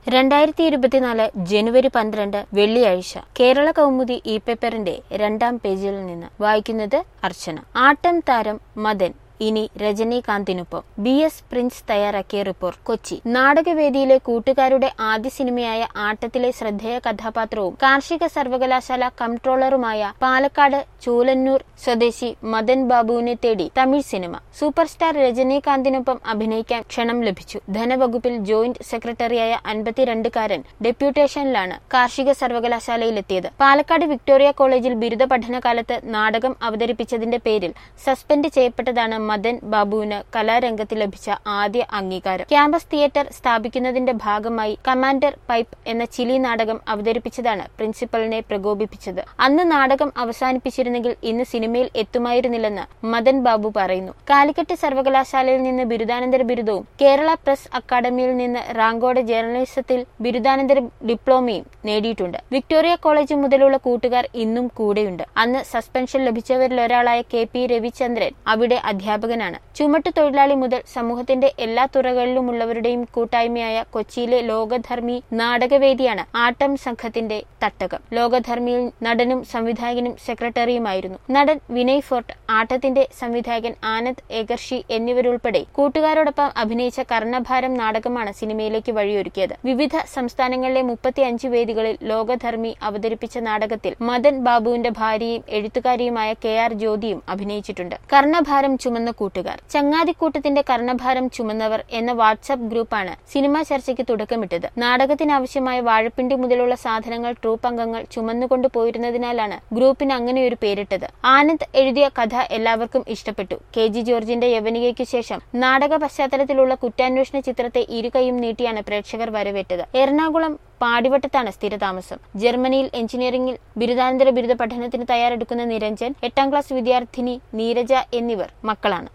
രണ്ടായിരത്തി ഇരുപത്തിനാല് ജനുവരി പന്ത്രണ്ട് വെള്ളിയാഴ്ച കേരള കൗമുദി ഇ പേപ്പറിന്റെ രണ്ടാം പേജിൽ നിന്ന് വായിക്കുന്നത് അർച്ചന ആട്ടം താരം മദൻ ഇനി രജനീകാന്തിനൊപ്പം ബി എസ് പ്രിൻസ് തയ്യാറാക്കിയ റിപ്പോർട്ട് കൊച്ചി നാടകവേദിയിലെ കൂട്ടുകാരുടെ ആദ്യ സിനിമയായ ആട്ടത്തിലെ ശ്രദ്ധേയ കഥാപാത്രവും കാർഷിക സർവകലാശാല കംട്രോളറുമായ പാലക്കാട് ചൂലന്നൂർ സ്വദേശി മദൻ ബാബുവിനെ തേടി തമിഴ് സിനിമ സൂപ്പർ സ്റ്റാർ രജനീകാന്തിനൊപ്പം അഭിനയിക്കാൻ ക്ഷണം ലഭിച്ചു ധനവകുപ്പിൽ ജോയിന്റ് സെക്രട്ടറിയായ അൻപത്തിരണ്ടുകാരൻ ഡെപ്യൂട്ടേഷനിലാണ് കാർഷിക സർവകലാശാലയിലെത്തിയത് പാലക്കാട് വിക്ടോറിയ കോളേജിൽ ബിരുദ പഠനകാലത്ത് നാടകം അവതരിപ്പിച്ചതിന്റെ പേരിൽ സസ്പെൻഡ് ചെയ്യപ്പെട്ടതാണ് മദൻ ബാബുവിന് കലാരംഗത്ത് ലഭിച്ച ആദ്യ അംഗീകാരം ക്യാമ്പസ് തിയേറ്റർ സ്ഥാപിക്കുന്നതിന്റെ ഭാഗമായി കമാൻഡർ പൈപ്പ് എന്ന ചിലി നാടകം അവതരിപ്പിച്ചതാണ് പ്രിൻസിപ്പലിനെ പ്രകോപിപ്പിച്ചത് അന്ന് നാടകം അവസാനിപ്പിച്ചിരുന്നെങ്കിൽ ഇന്ന് സിനിമയിൽ എത്തുമായിരുന്നില്ലെന്ന് മദൻ ബാബു പറയുന്നു കാലിക്കറ്റ് സർവകലാശാലയിൽ നിന്ന് ബിരുദാനന്തര ബിരുദവും കേരള പ്രസ് അക്കാദമിയിൽ നിന്ന് റാങ്കോടെ ജേർണലിസത്തിൽ ബിരുദാനന്തര ഡിപ്ലോമയും നേടിയിട്ടുണ്ട് വിക്ടോറിയ കോളേജ് മുതലുള്ള കൂട്ടുകാർ ഇന്നും കൂടെയുണ്ട് അന്ന് സസ്പെൻഷൻ ലഭിച്ചവരിലൊരാളായ കെ പി രവിചന്ദ്രൻ അവിടെ അധ്യാപകനാണ് ചുമട്ടു തൊഴിലാളി മുതൽ സമൂഹത്തിന്റെ എല്ലാ തുറകളിലുമുള്ളവരുടെയും കൂട്ടായ്മയായ കൊച്ചിയിലെ ലോകധർമ്മി നാടകവേദിയാണ് ആട്ടം സംഘത്തിന്റെ തട്ടകം ലോകധർമ്മിയിൽ നടനും സംവിധായകനും സെക്രട്ടറിയുമായിരുന്നു നടൻ വിനയ് ഫോർട്ട് ആട്ടത്തിന്റെ സംവിധായകൻ ആനന്ദ് ഏകർഷി എന്നിവരുൾപ്പെടെ കൂട്ടുകാരോടൊപ്പം അഭിനയിച്ച കർണഭാരം നാടകമാണ് സിനിമയിലേക്ക് വഴിയൊരുക്കിയത് വിവിധ സംസ്ഥാനങ്ങളിലെ മുപ്പത്തി അഞ്ച് വേദികളിൽ ലോകധർമ്മി അവതരിപ്പിച്ച നാടകത്തിൽ മദൻ ബാബുവിന്റെ ഭാര്യയും എഴുത്തുകാരിയുമായ കെ ആർ ജ്യോതിയും അഭിനയിച്ചിട്ടുണ്ട് കർണഭാരം ചുമന്ന കൂട്ടുകാർ ചങ്ങാതിക്കൂട്ടത്തിന്റെ കർണഭാരം ചുമന്നവർ എന്ന വാട്സ്ആപ്പ് ഗ്രൂപ്പാണ് സിനിമാ ചർച്ചയ്ക്ക് തുടക്കമിട്ടത് നാടകത്തിനാവശ്യമായ വാഴപ്പിണ്ടി മുതലുള്ള സാധനങ്ങൾ ട്രൂപ്പ് അംഗങ്ങൾ ചുമന്നുകൊണ്ടു പോയിരുന്നതിനാലാണ് ഗ്രൂപ്പിന് അങ്ങനെയൊരു പേരിട്ടത് ആനന്ദ് എഴുതിയ കഥ എല്ലാവർക്കും ഇഷ്ടപ്പെട്ടു കെ ജി ജോർജിന്റെ യവനികയ്ക്കു ശേഷം നാടക പശ്ചാത്തലത്തിലുള്ള കുറ്റാന്വേഷണ ചിത്രത്തെ ഇരുകൈയും നീട്ടിയാണ് പ്രേക്ഷകർ വരവേറ്റത് എറണാകുളം പാടിവട്ടത്താണ് സ്ഥിരതാമസം ജർമ്മനിയിൽ എഞ്ചിനീയറിംഗിൽ ബിരുദാനന്തര ബിരുദ പഠനത്തിന് തയ്യാറെടുക്കുന്ന നിരഞ്ജൻ എട്ടാം ക്ലാസ് വിദ്യാർത്ഥിനി നീരജ എന്നിവർ മക്കളാണ്